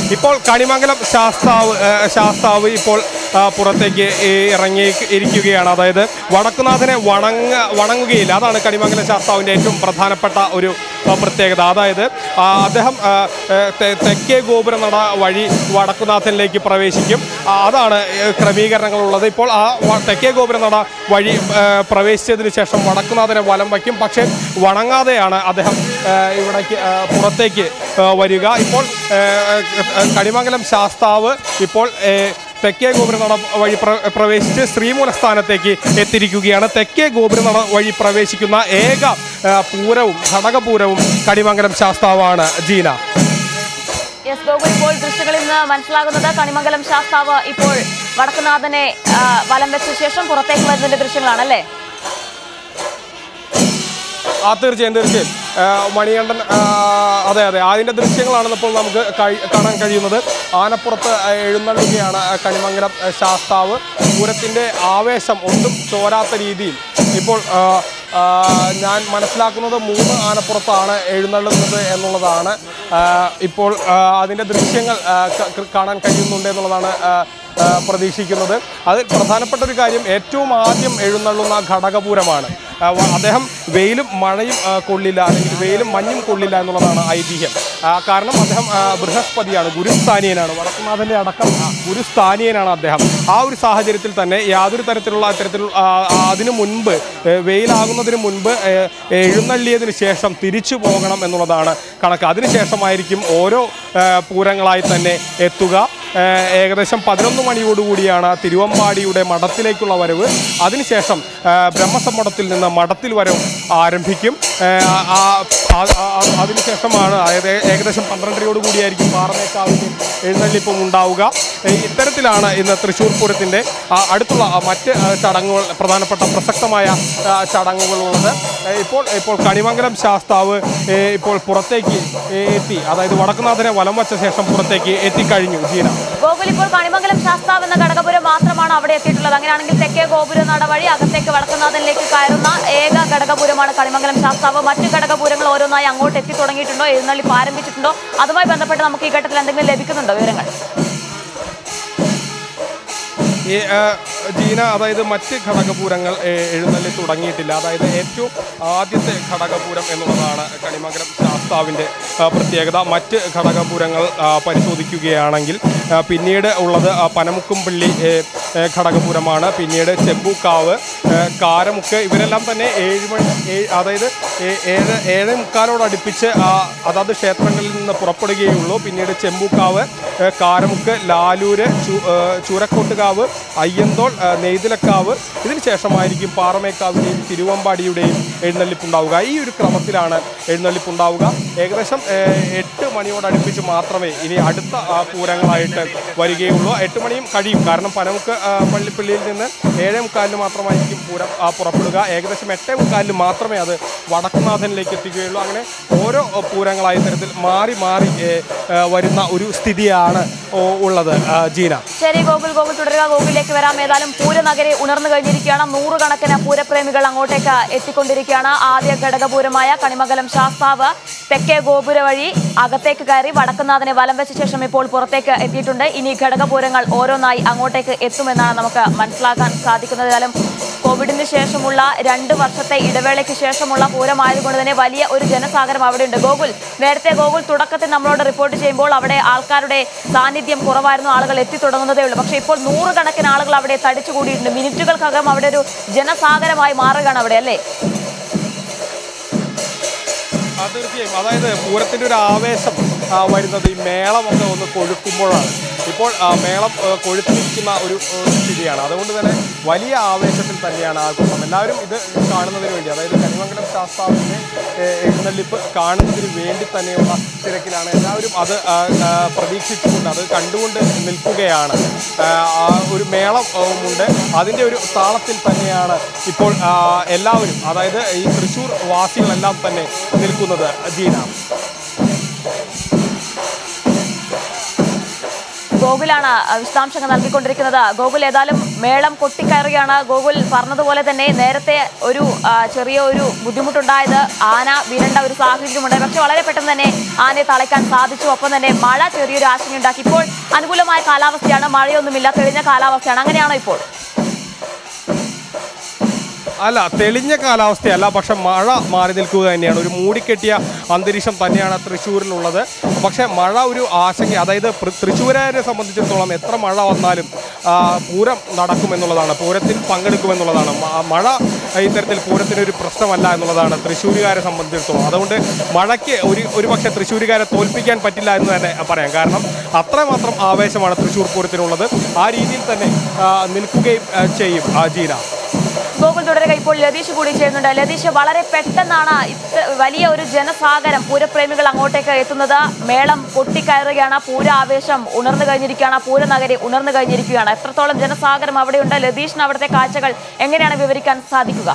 ഇപ്പോൾ കണിമംഗലം ശാസ്താവ് ആ, ശാസ്താവ് ഇപ്പോൾ ആ, പുറത്തേക്ക് ഈ ഇറങ്ങി ഇരിക്കുകയാണ് അതായത് വടക്കുനാഥനെ വണങ്ങ വണങ്ങുകയില്ല അതാണ് കണിമംഗലം ശാസ്താവിൻ്റെ ഏറ്റവും പ്രധാനപ്പെട്ട ഒരു ആ, പ്രത്യേകത അതായത് ആ, അദ്ദേഹം ആ, ഏ, തെ- തെക്കേ ഗോപുരനട വഴി വടക്കുനാഥനിലേക്ക് പ്രവേശിക്കും ആ, അതാണ് ഏ, ക്രമീകരണങ്ങളുള്ളത് ഇപ്പോൾ ആ വ- തെക്കേ ഗോപുരനട വഴി ഏ, പ്രവേശിച്ചതിന് ശേഷം വടക്കുനാഥനെ വലം വയ്ക്കും പക്ഷേ വണങ്ങാതെയാണ് അദ്ദേഹം ഏ, ഇവിടേക്ക് ഏ, പുറത്തേക്ക് ഏ, വരിക ഇപ്പോൾ ഏ, ഏ, കണിമംഗലം ശാസ്താവ് ഇപ്പോൾ ഏ, തെക്കേ ഗോപുരനട വഴി പ്ര- പ്രവേശിച്ച് ശ്രീമൂലസ്ഥാനത്തേക്ക് എത്തിയിരിക്കുകയാണ് തെക്കേ ഗോപുരനട വഴി പ്രവേശിക്കുന്ന ഏക ഏ, പൂരവും ഘടകപൂരവും കണിമംഗലം ശാസ്താവാണ് ജീന യെസ് ഗോകുൽ ഇപ്പോൾ ദൃശ്യങ്ങളിൽ നിന്ന് മനസ്സിലാകുന്നത് കണിമംഗലം ശാസ്താവ് ഇപ്പോൾ വടക്കുനാഥനെ ആ, വലം വെച്ച ശേഷം പുറത്തേക്ക് വരുന്നതിന്റെ ദൃശ്യങ്ങളാണ് അല്ലേ ആ തീർച്ചയായും തീർച്ചയായും ആ, മണികണ്ഠൻ ആ, അതെ അതെ അതിൻ്റെ ദൃശ്യങ്ങളാണ് ഇപ്പോൾ നമുക്ക് കഴി- കാണാൻ കഴിയുന്നത് ആനപ്പുറത്ത് ആ, എഴുന്നള്ളുകയാണ് ആ, കണിമംഗലം ആ, ശാസ്താവ് പൂരത്തിൻ്റെ ആവേശം ഒട്ടും ചോരാത്ത രീതിയിൽ ഇപ്പോൾ ആ, ആ, ഞാൻ മനസ്സിലാക്കുന്നത് മൂന്ന് ആനപ്പുറത്താണ് എഴുന്നള്ളുന്നത് എന്നുള്ളതാണ് ആ, ഇപ്പോൾ ആ, അതിൻ്റെ ദൃശ്യങ്ങൾ ആ, ക- ക- കാണാൻ കഴിയുന്നുണ്ട് എന്നുള്ളതാണ് ആ, ആ, പ്രതീക്ഷിക്കുന്നത് അതിൽ പ്രധാനപ്പെട്ട ഒരു കാര്യം ഏറ്റവും ആദ്യം എഴുന്നള്ളുന്ന ഘടകപൂരമാണ് ആ, വ- അദ്ദേഹം വെയിലും മഴയും ആ, കൊള്ളില്ല അല്ലെങ്കിൽ വെയിലും മഞ്ഞും കൊള്ളില്ല എന്നുള്ളതാണ് ഐതിഹ്യം ആ, കാരണം അദ്ദേഹം ആ, ബൃഹസ്പതിയാണ് ഗുരുസ്ഥാനീയനാണ് വടക്കുനാഥൻ്റെ അടക്കം ആ, ഗുരുസ്ഥാനീയനാണ് അദ്ദേഹം ആ ഒരു സാഹചര്യത്തിൽ തന്നെ യാതൊരു തരത്തിലുള്ള തരത്തിലുള്ള ആ, ആ, അതിനു മുൻപ് ഏ, വെയിലാകുന്നതിന് മുൻപ് ഏ, എഴുന്നള്ളിയതിന് ശേഷം തിരിച്ചു പോകണം എന്നുള്ളതാണ് കണക്ക് അതിനുശേഷമായിരിക്കും ഓരോ ഏ, പൂരങ്ങളായി തന്നെ എത്തുക ഏ, ഏകദേശം പതിനൊന്ന് മണിയോടുകൂടിയാണ് തിരുവമ്പാടിയുടെ മഠത്തിലേക്കുള്ള വരവ് അതിനുശേഷം ഏ, ബ്രഹ്മസമ്മടത്തിൽ നിന്ന് മഠത്തിൽ വരവ് ആരംഭിക്കും ഏ, ആ- ആ- ആ- ആ- അതിനുശേഷമാണ് അതായത് ഏകദേശം പന്ത്രണ്ടരയോട് കൂടിയായിരിക്കും പാറമേക്കാവിൻ്റെ എഴുന്നള്ളിപ്പും ഉണ്ടാവുക ഏ, ഇത്തരത്തിലാണ് ഇന്ന് തൃശ്ശൂർ പൂരത്തിൻ്റെ ആ, അടുത്തുള്ള ആ, മറ്റ് ആ, ചടങ്ങുകൾ പ്രധാനപ്പെട്ട പ്രസക്തമായ ആ, ചടങ്ങുകളുള്ളത് ഏ, ഇപ്പോൾ ഇപ്പോൾ കണിമംഗലം ശാസ്താവ് ഏ, ഇപ്പോൾ പുറത്തേക്ക് ഏ, എത്തി അതായത് വടക്കുനാഥനെ വലം വച്ച ശേഷം പുറത്തേക്ക് എത്തിക്കഴിഞ്ഞു ജീന ഗോകുൽ ഇപ്പോൾ കണിമംഗലം ശാസ്താവ് എന്ന ഘടകപുരം മാത്രമാണ് അവിടെ എത്തിയിട്ടുള്ളത് അങ്ങനെയാണെങ്കിൽ തെക്കേ ഗോപുര നട വഴി അകത്തേക്ക് വടക്കുന്നാഥനിലേക്ക് കയറുന്ന ഏക ഘടകപുരമാണ് കണിമംഗലം ശാസ്താവ് മറ്റ് ഘടകപുരങ്ങൾ ഓരോന്നായി അങ്ങോട്ട് എത്തി തുടങ്ങിയിട്ടുണ്ടോ എഴുന്നള്ളിപ്പ് ആരംഭിച്ചിട്ടുണ്ടോ അതുമായി ബന്ധപ്പെട്ട് നമുക്ക് ഈ ഘട്ടത്തിൽ എന്തെങ്കിലും ലഭിക്കുന്നുണ്ടോ വിവരങ്ങൾ ഈ ആ, ജീന അതായത് മറ്റ് ഘടകപൂരങ്ങൾ ഏ, എഴുന്നള്ളി തുടങ്ങിയിട്ടില്ല അതായത് ഏറ്റവും ആദ്യത്തെ ഘടകപൂരം എന്നുള്ളതാണ് കണിമംഗലം ശാസ്താവിൻ്റെ ആ, പ്രത്യേകത മറ്റ് ഘടകപൂരങ്ങൾ ആ, പരിശോധിക്കുകയാണെങ്കിൽ ആ, പിന്നീട് ഉള്ളത് ആ, പനമുക്കുംപള്ളി ഏ, ഏ, ഘടകപൂരമാണ് പിന്നീട് ചെമ്പൂക്കാവ് ഏ, കാരമുക്ക് ഇവരെല്ലാം തന്നെ ഏഴ് മണി ഏഴ് അതായത് ഏ- ഏഴ് ഏഴ് മുക്കാലോടടുപ്പിച്ച് ആ, അതാത് ക്ഷേത്രങ്ങളിൽ നിന്ന് പുറപ്പെടുകയുള്ളൂ പിന്നീട് ചെമ്പൂക്കാവ് ഏ, കാരമുക്ക് ലാലൂര് ചു- ഏ, ചൂരക്കോട്ടുകാവ് അയ്യന്തോൾ ഏ, നെയ്തിലക്കാവ് ഇതിന് ശേഷമായിരിക്കും പാറമേക്കാവിൻ്റെയും തിരുവമ്പാടിയുടെയും എഴുന്നള്ളിപ്പുണ്ടാവുക ഈ ഒരു ക്രമത്തിലാണ് എഴുന്നള്ളിപ്പുണ്ടാവുക ഏകദേശം ഏ, എട്ട് മണിയോടടുപ്പിച്ച് മാത്രമേ ഇനി അടുത്ത ആ, പൂരങ്ങളായിട്ട് വരികയുള്ളൂ എട്ട് മണിയും കഴിയും കാരണം പനമുക്ക് ആ, പള്ളിപ്പള്ളിയിൽ നിന്ന് ഏഴേ മുക്കാലിന് മാത്രമായിരിക്കും പൂരം ആ, പുറപ്പെടുക ഏകദേശം എട്ടേ മുക്കാലിന് മാത്രമേ അത് വടക്കുനാഥനിലേക്ക് എത്തിക്കുകയുള്ളൂ അങ്ങനെ ഓരോ ആ, പൂരങ്ങളായി തരത്തിൽ മാറി മാറി ഏ, ആ, വരുന്ന ഒരു സ്ഥിതിയാണ് ഓ, ഉള്ളത് ആ, ജീന ശരി ഗോകുൽ ഗോകുൽ തുടരുക ഗോകുലിലേക്ക് വരാം ഏതായാലും പൂരനഗരി ഉണർന്നു കഴിഞ്ഞിരിക്കുകയാണ് നൂറുകണക്കിന് പൂരപ്രേമികൾ അങ്ങോട്ടേക്ക് എത്തിക്കൊണ്ടിരിക്കുകയാണ് ആദ്യ ഘടകപൂരമായ കണിമംഗലം ശാസ്താവ് തെക്കേ ഗോപുര വഴി അകത്തേക്ക് കയറി വടക്കുന്നാഥനെ വലം വെച്ച ശേഷം ഇപ്പോൾ പുറത്തേക്ക് എത്തിയിട്ടുണ്ട് ഇനി ഘടകപൂരങ്ങൾ ഓരോന്നായി അങ്ങോട്ടേക്ക് എത്തുമെന്നാണ് നമുക്ക് മനസ്സിലാക്കാൻ സാധിക്കുന്നത് ഏതായാലും കോവിഡിന് ശേഷമുള്ള രണ്ട് വർഷത്തെ ഇടവേളയ്ക്ക് ശേഷമുള്ള പൂരമായതുകൊണ്ട് തന്നെ വലിയ ഒരു ജനസാഗരം അവിടെയുണ്ട് ഗോകുൽ നേരത്തെ ഗോകുൽ തുടക്കത്തിൽ നമ്മളോട് റിപ്പോർട്ട് ചെയ്യുമ്പോൾ അവിടെ ആൾക്കാരുടെ സാന്നിധ്യം കുറവായിരുന്നു ആളുകൾ എത്തിത്തുടങ്ങുന്നതേ ഉള്ളൂ പക്ഷേ ഇപ്പോൾ നൂറുകണക്കിന് ആളുകൾ അവിടെ തടിച്ചുകൂടിയിട്ടുണ്ട് മിനിറ്റുകൾക്കകം അവിടെ ഒരു ജനസാഗരമായി മാറുകയാണ് അവിടെ അല്ലേ ആ, തീർച്ചയായും അതായത് പൂരത്തിൻ്റെ ഒരു ആവേശം ആ, വരുന്നത് ഈ മേളമൊക്കെ ഒന്ന് കൊഴുക്കുമ്പോഴാണ് ഇപ്പോൾ ആ, മേളം ആ, കൊഴുത്തിരിക്കുന്ന ഒരു ആ, സ്ഥിതിയാണ് അതുകൊണ്ട് തന്നെ വലിയ ആവേശത്തിൽ തന്നെയാണ് ആഘോഷം എല്ലാവരും ഇത് കാണുന്നതിന് വേണ്ടി അതായത് കരിമംഗലം ശാസ്താവിൻ്റെ എഴുന്നള്ളിപ്പ് കാണുന്നതിന് വേണ്ടി തന്നെയുള്ള തിരക്കിലാണ് എല്ലാവരും അത് ആ, ആ, പ്രതീക്ഷിച്ചുകൊണ്ട് അത് കണ്ടുകൊണ്ട് നിൽക്കുകയാണ് ആ, ആ ഒരു മേളം ആ, ഉണ്ട് അതിൻ്റെ ഒരു താളത്തിൽ തന്നെയാണ് ഇപ്പോൾ ആ, എല്ലാവരും അതായത് ഈ തൃശ്ശൂർ വാസികളെല്ലാം തന്നെ നിൽക്കുന്നത് ജീന ഗോകുലാണ് ആ, വിശദാംശങ്ങൾ നൽകിക്കൊണ്ടിരിക്കുന്നത് ഗോകുൽ ഏതായാലും മേളം കൊട്ടിക്കയറുകയാണ് ഗോകുൽ പറഞ്ഞതുപോലെ തന്നെ നേരത്തെ ഒരു ആ, ചെറിയ ഒരു ബുദ്ധിമുട്ടുണ്ടായത് ആന വീരേണ്ട ഒരു സാഹചര്യമുണ്ടായി പക്ഷെ വളരെ പെട്ടെന്ന് തന്നെ ആനയെ തളയ്ക്കാൻ സാധിച്ചു ഒപ്പം തന്നെ മഴ ചെറിയൊരു ആശങ്കയുണ്ടാക്കി ഇപ്പോൾ അനുകൂലമായ കാലാവസ്ഥയാണ് മഴയൊന്നുമില്ല തെളിഞ്ഞ കാലാവസ്ഥയാണ് അങ്ങനെയാണോ ഇപ്പോൾ അല്ല തെളിഞ്ഞ കാലാവസ്ഥയല്ല പക്ഷെ മഴ മാറി നിൽക്കുക തന്നെയാണ് ഒരു മൂടിക്കെട്ടിയ അന്തരീക്ഷം തന്നെയാണ് തൃശ്ശൂരിലുള്ളത് പക്ഷേ മഴ ഒരു ആശങ്ക അതായത് പ്ര- തൃശ്ശൂരുകാരെ സംബന്ധിച്ചിടത്തോളം എത്ര മഴ വന്നാലും ആ, പൂരം നടക്കുമെന്നുള്ളതാണ് പൂരത്തിൽ പങ്കെടുക്കുമെന്നുള്ളതാണ് മ- മഴ ഇത്തരത്തിൽ പൂരത്തിന് ഒരു പ്രശ്നമല്ല എന്നുള്ളതാണ് തൃശ്ശൂരുകാരെ സംബന്ധിച്ചിടത്തോളം അതുകൊണ്ട് മഴയ്ക്ക് ഒരു ഒരു പക്ഷേ തൃശ്ശൂരുകാരെ തോൽപ്പിക്കാൻ പറ്റില്ല എന്ന് തന്നെ പറയാം കാരണം അത്രമാത്രം ആവേശമാണ് തൃശ്ശൂർ പൂരത്തിനുള്ളത് ആ രീതിയിൽ തന്നെ ആ, നിൽക്കുകയും ആ, ചെയ്യും ആ ജീന ഗോകുൽ തുടരുക ഇപ്പോൾ ലതീഷ് കൂടി ചെയ്യുന്നുണ്ട് ലതീഷ് വളരെ പെട്ടെന്നാണ് ഇത്ര വലിയ ഒരു ജനസാഗരം പൂരപ്രേമികൾ അങ്ങോട്ടേക്ക് എത്തുന്നത് മേളം പൊട്ടിക്കയറുകയാണ് പൂര ആവേശം ഉണർന്നു കഴിഞ്ഞിരിക്കുകയാണ് പൂരനഗരി ഉണർന്നു കഴിഞ്ഞിരിക്കുകയാണ് എത്രത്തോളം ജനസാഗരം അവിടെയുണ്ട് ലതീഷിന് അവിടുത്തെ കാഴ്ചകൾ എങ്ങനെയാണ് വിവരിക്കാൻ സാധിക്കുക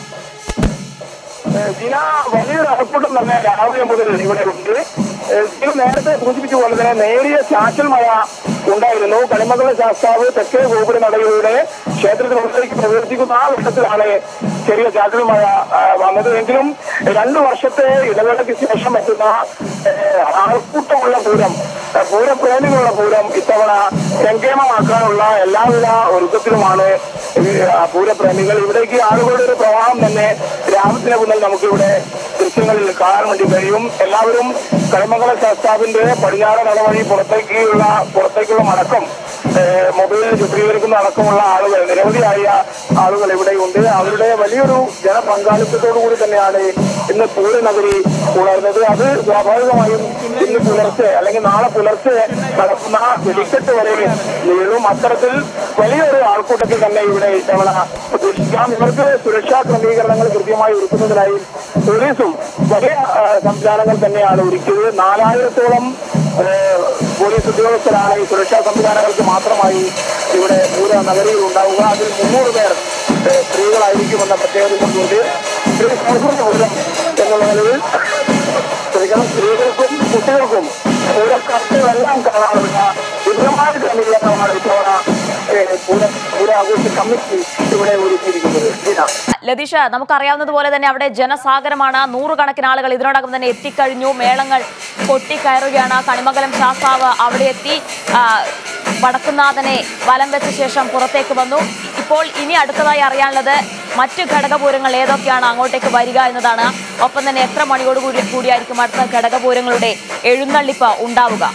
ദിന വലിയൊരു ആൾക്കൂട്ടം തന്നെ രാവിലെ മുതൽ ഇവിടെ ഉണ്ട് ഏഹ് ഇത് നേരത്തെ സൂചിപ്പിച്ച പോലെ തന്നെ നേരിയ ചാറ്റൽ മഴ ഉണ്ടായിരുന്നു കണിമംഗല ശാസ്താവ് തെക്കേ ഗോപുര നടയിലൂടെ ക്ഷേത്രത്തിനുള്ളിലേക്ക് പ്രവേശിക്കുന്ന ആ ഘട്ടത്തിലാണ് ചെറിയ ചാറ്റൽ മഴ ആ, വന്നത് എങ്കിലും രണ്ടു വർഷത്തെ ഇടവേളയ്ക്ക് ശേഷം എത്തുന്ന ഏഹ്, ആൾക്കൂട്ടമുള്ള പൂരം ഏഹ്, പൂരപ്രേമികളുള്ള പൂരം ഇത്തവണ കെങ്കേമമാക്കാനുള്ള എല്ലാവിധ ഒരുക്കത്തിലുമാണ് ഈ, ആ, പൂരപ്രേമികൾ ഇവിടേക്ക് ആളുകളുടെ ഒരു പ്രവാഹം തന്നെ രാമത്തിന് മുന്നിൽ നമുക്കിവിടെ ദൃശ്യങ്ങളിൽ കാണാൻ വേണ്ടി കഴിയും എല്ലാവരും കരിമംഗല ശാസ്താവിന്റെ പടിഞ്ഞാറ് നടവഴി പുറത്തേക്കുള്ള പുറത്തേക്കുള്ള മടക്കം ഏഹ്, മൊബൈലിൽ ചിത്രീകരിക്കുന്ന അടക്കമുള്ള ആളുകൾ നിരവധിയായ ആളുകൾ ഇവിടെയുണ്ട് അവരുടെ വലിയൊരു ജനപങ്കാളിത്തത്തോടു കൂടി തന്നെയാണ് ഇന്ന് പൂരനഗരി ഉണർന്നത് അത് സ്വാഭാവികമായും ഇന്ന് പുലർച്ചെ അല്ലെങ്കിൽ നാളെ പുലർച്ചെ നടക്കുന്ന വെടിക്കെട്ട് വരെ നീളും അത്തരത്തിൽ വലിയൊരു ആൾക്കൂട്ടത്തിൽ തന്നെ ഇവിടെ ഇത്തവണ പ്രതീക്ഷിക്കാം ഇവർക്ക് സുരക്ഷാ ക്രമീകരണങ്ങൾ കൃത്യമായി ഒരുക്കുന്നതിനായി പോലീസും വലിയ ആ, സംവിധാനങ്ങൾ തന്നെയാണ് ഒരുക്കിയത് നാലായിരത്തോളം ആ, പോലീസ് ഉദ്യോഗസ്ഥരാണ് ഈ സുരക്ഷാ സംവിധാനങ്ങൾക്ക് മാത്രമായി ഇവിടെ പൂര നഗരിയിൽ ഉണ്ടാവുക അതിൽ മുന്നൂറ് പേർ ഏ, സ്ത്രീകളായിരിക്കുമെന്ന പ്രത്യേകത കൊണ്ടുണ്ട് സ്ത്രീ സൗഹൃദ പൂരം എന്നുള്ള നിലയിൽ സ്ത്രീകളും സ്ത്രീകൾക്കും കുട്ടികൾക്കും പൂരക്കാർക്കുമെല്ലാം കാണാനുള്ള വിപുലമായ ക്രമീകരണമാണ് ഇത്തവണ ഏ, പൂര പൂരാഘോഷ കമ്മിറ്റി ഇവിടെ ഒരുക്കിയിരിക്കുന്നത് ദിന ലതീഷ നമുക്കറിയാവുന്നതുപോലെ തന്നെ അവിടെ ജനസാഗരമാണ് നൂറുകണക്കിന് ആളുകൾ ഇതിനോടകം തന്നെ എത്തിക്കഴിഞ്ഞു മേളങ്ങൾ പൊട്ടിക്കയറുകയാണ് കണിമംഗലം ശാസ്താവ് അവിടെ എത്തി ആ, വടക്കുന്നാഥനെ വലം വെച്ച ശേഷം പുറത്തേക്ക് വന്നു ഇപ്പോൾ ഇനി അടുത്തതായി അറിയാനുള്ളത് മറ്റ് ഘടകപൂരങ്ങൾ ഏതൊക്കെയാണ് അങ്ങോട്ടേക്ക് വരിക എന്നതാണ് ഒപ്പം തന്നെ എത്ര മണിയോട് കൂടി കൂടിയായിരിക്കും അടുത്ത ഘടകപൂരങ്ങളുടെ എഴുന്നള്ളിപ്പ് ഉണ്ടാവുക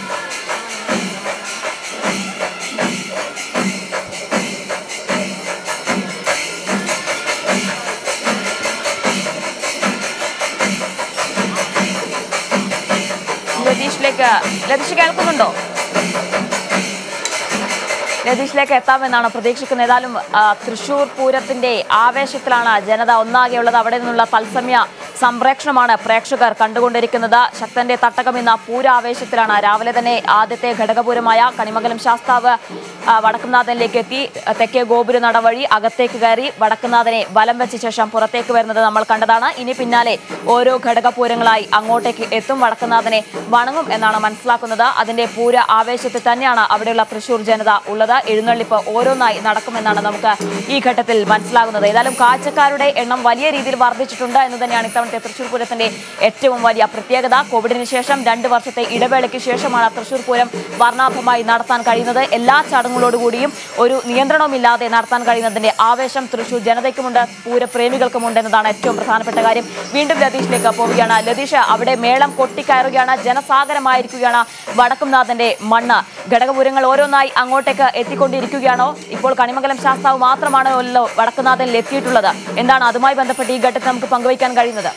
ലതീഷിലേക്ക് ലതീഷ് കേൾക്കുന്നുണ്ടോ രതീഷിലേക്ക് എത്താമെന്നാണ് പ്രതീക്ഷിക്കുന്നത് ഏതായാലും ആ, തൃശൂർ പൂരത്തിന്റെ ആവേശത്തിലാണ് ജനത ഒന്നാകെയുള്ളത് അവിടെ നിന്നുള്ള തത്സമയ സംപ്രേക്ഷണമാണ് പ്രേക്ഷകർ കണ്ടുകൊണ്ടിരിക്കുന്നത് ശക്തന്റെ തട്ടകം എന്ന പൂരാവേശത്തിലാണ് രാവിലെ തന്നെ ആദ്യത്തെ ഘടകപൂരമായ കണിമംഗലം ശാസ്താവ് ആ, വടക്കുംനാഥനിലേക്ക് എത്തി തെക്കേ ഗോപുര നട വഴി അകത്തേക്ക് കയറി വടക്കുംനാഥനെ വലം വെച്ച ശേഷം പുറത്തേക്ക് വരുന്നത് നമ്മൾ കണ്ടതാണ് ഇനി പിന്നാലെ ഓരോ ഘടകപൂരങ്ങളായി അങ്ങോട്ടേക്ക് എത്തും വടക്കുംനാഥനെ വണങ്ങും എന്നാണ് മനസ്സിലാക്കുന്നത് അതിന്റെ പൂര ആവേശത്തിൽ തന്നെയാണ് അവിടെയുള്ള തൃശൂർ ജനത ഉള്ളത് എഴുന്നള്ളിപ്പ് ഓരോന്നായി നടക്കുമെന്നാണ് നമുക്ക് ഈ ഘട്ടത്തിൽ മനസ്സിലാകുന്നത് ഏതായാലും കാഴ്ചക്കാരുടെ എണ്ണം വലിയ രീതിയിൽ വർദ്ധിച്ചിട്ടുണ്ട് എന്ന് തന്നെയാണ് ഇത്തവണത്തെ തൃശൂർ പൂരത്തിന്റെ ഏറ്റവും വലിയ പ്രത്യേകത കോവിഡിന് ശേഷം രണ്ട് വർഷത്തെ ഇടവേളയ്ക്ക് ശേഷമാണ് തൃശൂർ പൂരം വർണ്ണാഭമായി നടത്താൻ കഴിയുന്നത് എല്ലാ ചടങ്ങുകളോടുകൂടിയും ഒരു നിയന്ത്രണവുമില്ലാതെ നടത്താൻ കഴിയുന്നതിന്റെ ആവേശം തൃശൂർ ജനതയ്ക്കുമുണ്ട് പൂരപ്രേമികൾക്കുമുണ്ട് എന്നതാണ് ഏറ്റവും പ്രധാനപ്പെട്ട കാര്യം വീണ്ടും ലതീഷിലേക്ക് പോവുകയാണ് ലതീഷ് അവിടെ മേളം കൊട്ടിക്കയറുകയാണ് ജനസാഗരമായിരിക്കുകയാണ് വടക്കുംനാഥന്റെ മണ്ണ് ഘടകപൂരങ്ങൾ ഓരോന്നായി അങ്ങോട്ടേക്ക് എത്തിക്കൊണ്ടിരിക്കുകയാണോ ഇപ്പോൾ കണിമംഗലം ശാസ്താവ് മാത്രമാണല്ലോ വടക്കുനാഥനിൽ എത്തിയിട്ടുള്ളത് എന്താണ് അതുമായി ബന്ധപ്പെട്ട് ഈ ഘട്ടത്തിൽ നമുക്ക് പങ്കുവയ്ക്കാൻ കഴിയുന്നത്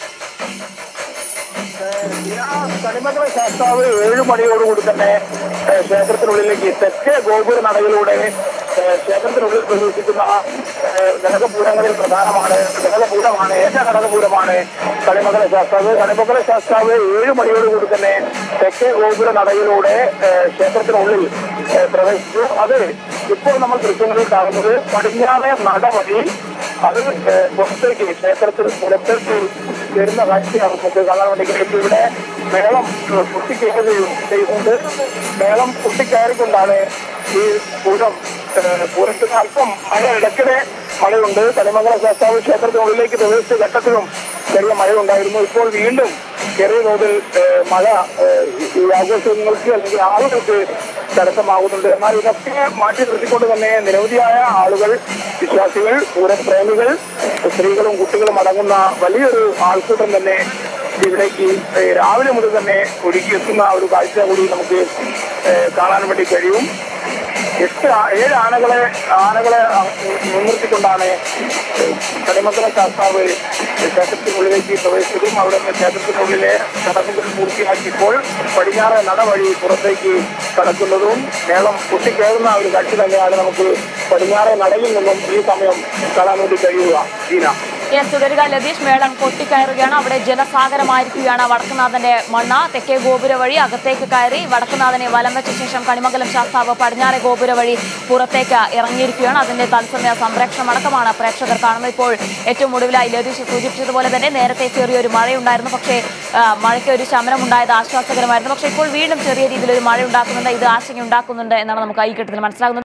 കണിമംഗല ശാസ്താവ് ഏഴു മണിയോടുകൂടി തന്നെ ഏഹ്, ക്ഷേത്രത്തിനുള്ളിലേക്ക് തെക്കേ ഗോപുര നടയിലൂടെ ഏഹ്, ക്ഷേത്രത്തിനുള്ളിൽ പ്രവേശിക്കുന്ന ഏഹ്, ഘടകപൂരങ്ങളിൽ പ്രധാനമാണ് ഘടകപൂരമാണ് ഏക ഘടകപൂരമാണ് കണിമംഗല ശാസ്താവ് കണിമംഗല ശാസ്താവ് ഏഴു മണിയോടുകൂടി തന്നെ തെക്കേ ഗോപുര നടയിലൂടെ ഏഹ്, ക്ഷേത്രത്തിനുള്ളിൽ ഏഹ്, പ്രവേശിച്ചു അത് ഇപ്പോൾ നമ്മൾ ദൃശ്യങ്ങളിൽ കാണുന്നത് പടിഞ്ഞാറേ നട വഴി അത് ഏഹ്, പുറത്തേക്ക് ക്ഷേത്രത്തിൽ പുറത്തേക്ക് വരുന്ന കാഴ്ചയാണ് നമുക്ക് കാണാൻ വേണ്ടി കഴിയും ഇവിടെ മേളം ഏഹ്, പൊട്ടിക്കയറുകയും ചെയ്യുന്നുണ്ട് മേളം പൊട്ടിക്കയറിക്കൊണ്ടാണ് ഈ പൂരം ഏഹ്, പൂരത്തിന് അല്പം മഴ ഇടയ്ക്കിടെ മഴയുണ്ട് കണിമംഗല ശാസ്താവ് ക്ഷേത്രത്തിനുള്ളിലേക്ക് പ്രവേശിച്ച ഘട്ടത്തിലും ചെറിയ മഴയുണ്ടായിരുന്നു ഇപ്പോൾ വീണ്ടും ചെറിയ തോതിൽ ഏഹ്, മഴ ഏഹ്, ഈ ആഘോഷങ്ങൾക്ക് അല്ലെങ്കിൽ ആളുകൾക്ക് തടസ്സമാകുന്നുണ്ട് എന്നാൽ ഇതൊക്കെ മാറ്റി നിർത്തിക്കൊണ്ട് തന്നെ നിരവധിയായ ആളുകൾ വിശ്വാസികൾ പൂരപ്രേമികൾ സ്ത്രീകളും കുട്ടികളും അടങ്ങുന്ന വലിയൊരു ആൾക്കൂട്ടം തന്നെ ഇവിടേക്ക് ഏഹ്, രാവിലെ മുതൽ തന്നെ ഒഴുകിയെത്തുന്ന ഒരു കാഴ്ച കൂടി നമുക്ക് ഏഹ്, കാണാൻ വേണ്ടി കഴിയും എട്ട് ആ- ഏഴ് ആനകളെ ആനകളെ ആ, മുൻനിർത്തിക്കൊണ്ടാണ് കണിമംഗല ശാസ്താവ് ക്ഷേത്രത്തിനുള്ളിലേക്ക് പ്രവേശിച്ചതും അവിടെ നിന്ന് ക്ഷേത്രത്തിനുള്ളിലെ ചടങ്ങുകൾ പൂർത്തിയാക്കിയപ്പോൾ പടിഞ്ഞാറ് നട വഴി പുറത്തേക്ക് കടക്കുന്നതും മേളം പൊട്ടിക്കയറുന്ന ഒരു കാഴ്ച തന്നെയാണ് നമുക്ക് പടിഞ്ഞാറെ നടയിൽ നിന്നും ഈ സമയം കാണാൻ വേണ്ടി കഴിയുക ജീന യെസ് തുടരുക ലതീഷ് മേളം പൊട്ടിക്കയറുകയാണ് അവിടെ ജനസാഗരമായിരിക്കുകയാണ് വടക്കുനാഥന്റെ മണ്ണ തെക്കേ ഗോപുര വഴി അകത്തേക്ക് കയറി വടക്കുനാഥനെ വലം വെച്ച ശേഷം കണിമംഗലം ശാസ്താവ് പടിഞ്ഞാറെ ഗോപുര വഴി പുറത്തേക്ക് ഇറങ്ങിയിരിക്കുകയാണ് അതിന്റെ തത്സമയ സംരക്ഷണം അടക്കമാണ് പ്രേക്ഷകർ കാണുന്നത് ഇപ്പോൾ ഏറ്റവും ഒടുവിലായി ലതീഷ് സൂചിപ്പിച്ചതുപോലെ തന്നെ നേരത്തെ ചെറിയൊരു മഴയുണ്ടായിരുന്നു പക്ഷേ ആ, മഴയ്ക്ക് ഒരു ശമനം ഉണ്ടായത് ആശ്വാസകരമായിരുന്നു പക്ഷേ ഇപ്പോൾ വീണ്ടും ചെറിയ രീതിയിൽ ഒരു മഴ ഉണ്ടാക്കുന്നുണ്ട് ഇത് ആശങ്ക ഉണ്ടാക്കുന്നുണ്ട് എന്നാണ് നമുക്ക് ഈ ഘട്ടത്തിൽ മനസ്സിലാകുന്നത്